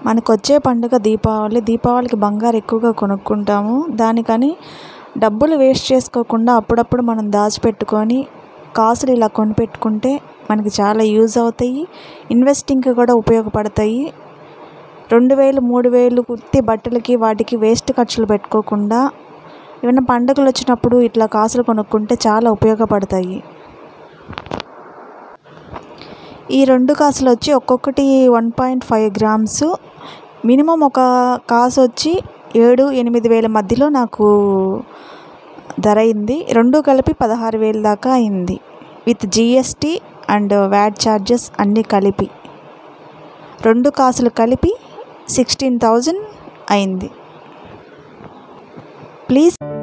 మనకు వచ్చే పండుగ దీపావళి దీపావళికి బంగారు ఎక్కువగా కొనుక్కుంటాము దానికని డబ్బులు వేస్ట్ చేసుకోకుండా అప్పుడప్పుడు మనం దాచిపెట్టుకొని కాసులు ఇలా కొనిపెట్టుకుంటే మనకి చాలా యూజ్ అవుతాయి ఇన్వెస్టింగ్కి కూడా ఉపయోగపడతాయి రెండు వేలు మూడు వేలు కుర్తి బట్టలకి వాటికి వేస్ట్ ఖర్చులు పెట్టుకోకుండా ఏమైనా పండుగలు వచ్చినప్పుడు ఇట్లా కాసులు కొనుక్కుంటే చాలా ఉపయోగపడతాయి ఈ రెండు కాసులు వచ్చి ఒక్కొక్కటి one point five grams minimum ఒక కాసు వచ్చి ఏడు ఎనిమిది వేల మధ్యలో నాకు ధర అయింది రెండు కలిపి పదహారు వేల దాకా అయింది with GST and VAT charges అన్నీ కలిపి రెండు కాసులు కలిపి సిక్స్టీన్ థౌజండ్ అయింది ప్లీజ్